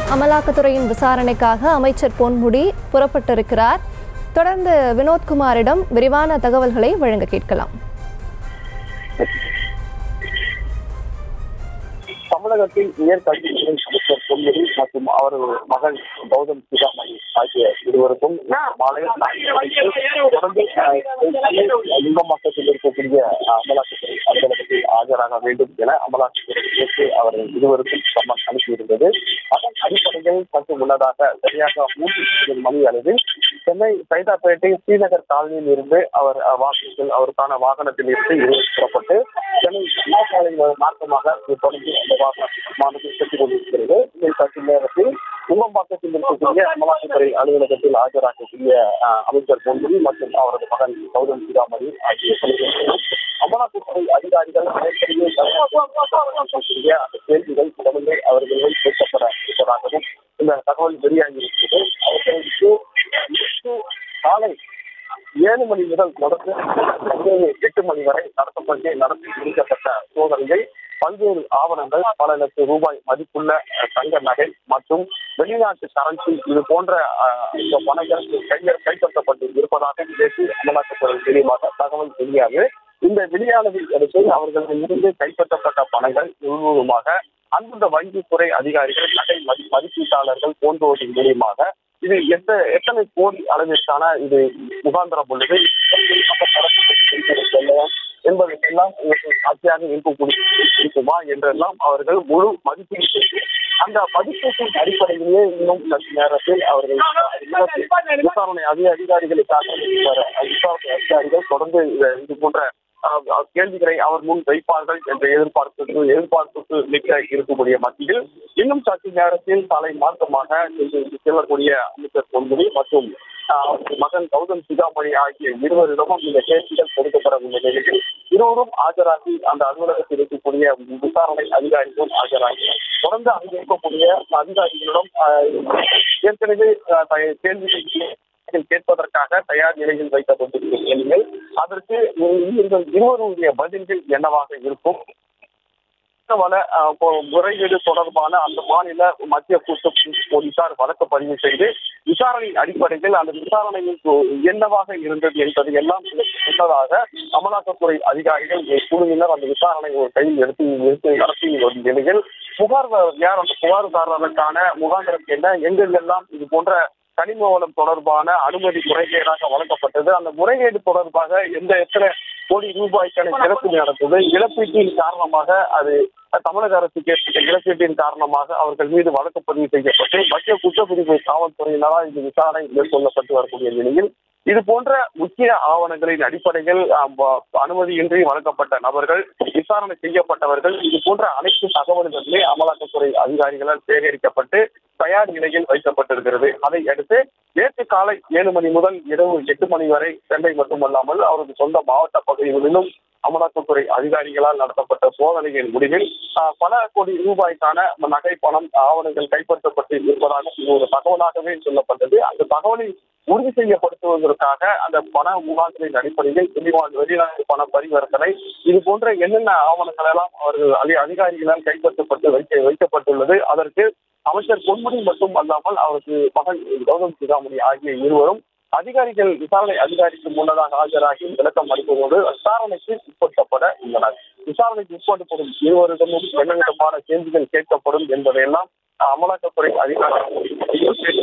அமலாக்கத்துறையின் விசாரணைக்காக அமைச்சர் பொன்முடி புறப்பட்டிருக்கிறார் தொடர்ந்து வினோத்குமாரிடம் விரிவான தகவல்களை வழங்க கேட்கலாம் தமிழகத்தில் உயர்கல்வித்துறை அமைச்சர் பொன்முடி மற்றும் அவரது மகன் கௌதம் சிகாமணி ஆகிய இருவருக்கும் மாலை நான்கு மணிக்கு தொடர்ந்து அஹ், லிங்கமாக்கத்தில் இருக்கக்கூடிய அஹ், அமலாக்கத்துறை அலுவலகத்தில் ஆஜராக வேண்டும் என அமலாக்கத்துறை இயக்கு அவர்கள் இருவருக்கும் சம்மன் அனுப்பியிருந்தது அதன் அடிப்படையில் சற்று முன்னதாக சரியாக மூன்று மணி அளவில் சென்னை சைதாப்பேட்டை ஸ்ரீநகர் காலனியில் இருந்து அவர் அஹ், வாகனத்தில் அவருக்கான வாகனத்தில் இருந்து இருவர் புறப்பட்டு சென்னை சாலை மார்க்கமாக தொடர்ந்து அந்த வாகனமானது சென்று கொண்டிருக்கிறது இதை சற்று நேரத்தில் கும்பம்பாக்கத்தில் இருக்கக்கூடிய அமலாக்கத்துறை அலுவலகத்தில் ஆஜராகக்கூடிய அஹ், அமைச்சர் பொன்முடி மற்றும் அவரது மகன் கௌதம் சிகாமணி ஆகிய பணிகளுக்கு அமலாக்கத்துறை அதிகாரிகள் ஏற்கனவே இருக்கக்கூடிய அந்த கேள்விகள் தொடர்ந்து அவர்களிடம் கேட்கப்பட இருப்பதாகவும் இந்த தகவல் வெளியாகி இருக்கிறது அவர்களுக்கு இன்று காலை ஏழு மணி முதல் தொடர்ந்து மதியம் எட்டு மணி வரை நடத்தப்பட்டு நடத்தி முடிக்கப்பட்ட சோதனையில் பல்வேறு ஆவணங்கள் பல லட்சம் ரூபாய் மதிப்புள்ள அஹ், தங்க நகை மற்றும் வெளிநாட்டு கரன்சி இது போன்ற அஹ், இந்த பணங்கள் கையில் கைப்பற்றப்பட்டு இருப்பதாக நேற்று அமலாக்கத்துறை தெளிவாக தகவல் தெரியாது இந்த வெளியானதை அடுத்து அவர்களிடமிருந்து கைப்பற்றப்பட்ட பணங்கள் முழுவதுமாக அந்தந்த வங்கித்துறை அதிகாரிகள் நகை மதி மதிப்பீட்டாளர்கள் போன்றவற்றின் மூலியமாக இது எந்த எத்தனை கோடி அளவிற்கான இது முகாந்திரம் உள்ளது சொல்லலாம் என்பதற்கெல்லாம் ஒரு சாட்சியாக இருக்கக்கூடிய இருக்குமா என்றெல்லாம் அவர்கள் முழு மதிப்பீடு செய்து அந்த மதிப்பீட்டின் அடிப்படையிலேயே இன்னும் சற்று நேரத்தில் அவர்கள் விசாரணை அதிக அதிகாரிகளுக்காக வர விசாரணை அதிகாரிகள் தொடர்ந்து இத- இது போன்ற அஹ், அஹ், கேள்விகளை அவர் முன் வைப்பார்கள் என்ற எதிர்பார்ப்புக்கு எதிர்பார்ப்புக்கு மிக்க இருக்கக்கூடிய மத்தியில் இன்னும் சற்று நேரத்தில் தலை மாற்றமாக இன்று செல்லக்கூடிய அமைச்சர் பொன்முடி மற்றும் அஹ், அவரது மகன் கௌதம் சிகாமணி ஆகிய இருவரிடமும் இந்த கேள்விகள் கொடுக்கப்பட உள்ள நிலையில் இருவரும் ஆஜராகி அந்த அலுவலகத்தில் இருக்கக்கூடிய விசாரணை அதிகாரிகளும் ஆஜராகி தொடர்ந்து அங்கே இருக்கக்கூடிய அதிகாரிகளிடம் அஹ், ஏற்கனவே அஹ், த- கேள்விகள் கேள்விகள் கேட்பதற்காக தயார் நிலையில் வைக்கப்பட்டிருக்கும் கேள்விகள் அதற்கு இவர்கள் இருவருடைய பதில்கள் என்னவாக இருக்கும் வள அஹ், பொ- முறைகேடு தொடர்பான அந்த மாநில மத்திய கூட்டு போலீசார் வழக்கு பதிவு செய்து விசாரணை அடிப்படையில் அந்த விசாரணையில் கு- என்னவாக இருந்தது என்பது எல்லாம் சொன்னதாக அமலாக்கத்துறை அதிகாரிகள் குழுவினர் அந்த விசாரணை ஒரு கையில் எடுத்து எடுத்து நடத்தி வரும் நிலையில் புகார் யார் அந்த புகார்தாரருக்கான முகாந்திரம் என்ன எங்கெங்கெல்லாம் இது போன்ற கனிம வளம் தொடர்பான அனுமதி முறைகேடாக வழங்கப்பட்டது அந்த முறைகேடு தொடர்பாக எந்த எத்தனை கோடி ரூபாய்க்கான இழப்பு நடந்தது இழப்பீட்டின் காரணமாக அது தமிழக அரசுக்கு ஏற்பட்ட இழப்பீட்டின் காரணமாக அவர்கள் மீது வழக்கு பதிவு செய்யப்பட்டு மத்திய குற்றப்பிரிவு காவல்துறையினரால் இந்த விசாரணை மேற்கொள்ளப்பட்டு வரக்கூடிய நிலையில் இது போன்ற முக்கிய ஆவணங்களின் அடிப்படையில் ஆம், வ- அனுமதியின்றி வழங்கப்பட்ட நபர்கள் விசாரணை செய்யப்பட்டவர்கள் இது போன்ற அனைத்து தகவல்களுமே அமலாக்கத்துறை அதிகாரிகளால் சேகரிக்கப்பட்டு தயார் நிலையில் வைக்கப்பட்டிருக்கிறது அதை அடுத்து நேற்று காலை ஏழு மணி முதல் இரவு எட்டு மணி வரை சென்னை மட்டுமல்லாமல் அவரது சொந்த மாவட்ட பகுதிகளிலும் அமலாக்கத்துறை அதிகாரிகளால் நடத்தப்பட்ட சோதனையின் முடிவில் ஆஹ், பல கோடி ரூபாய்க்கான நகை பணம் ஆவணங்கள் கைப்பற்றப்பட்டு இருப்பதாக இது ஒரு தகவலாகவே சொல்லப்பட்டது அந்த தகவலை உறுதி செய்யப்படுத்துவதற்காக அந்த பண முகாந்திரின் அடிப்படையில் வெளிவா- வெளிநாட்டு பண பரிவர்த்தனை இது போன்ற என்னென்ன ஆவணங்கள் எல்லாம் அவர்கள் அதி- அதிகாரிகளால் கைப்பற்றப்பட்டு வைக்க வைக்கப்பட்டுள்ளது அதற்கு அமைச்சர் பொன்முடி மட்டும் அல்லாமல் அவருக்கு மகன் கௌதம் சிகாமணி ஆகிய இருவரும் அதிகாரிகள் விசாரணை அதிகாரிக்கு முன்னதாக ஆஜராகி விளக்கம் அளிப்பதோடு விசாரணைக்கு உட்படுத்தப்பட உள்ளனர் விசாரணைக்கு உட்படுத்தப்படும் இருவரிடமும் என்ன விதமான கேள்விகள் கேட்கப்படும் என்பதையெல்லாம் அமலாக்கத்துறை அதிகாரிகள்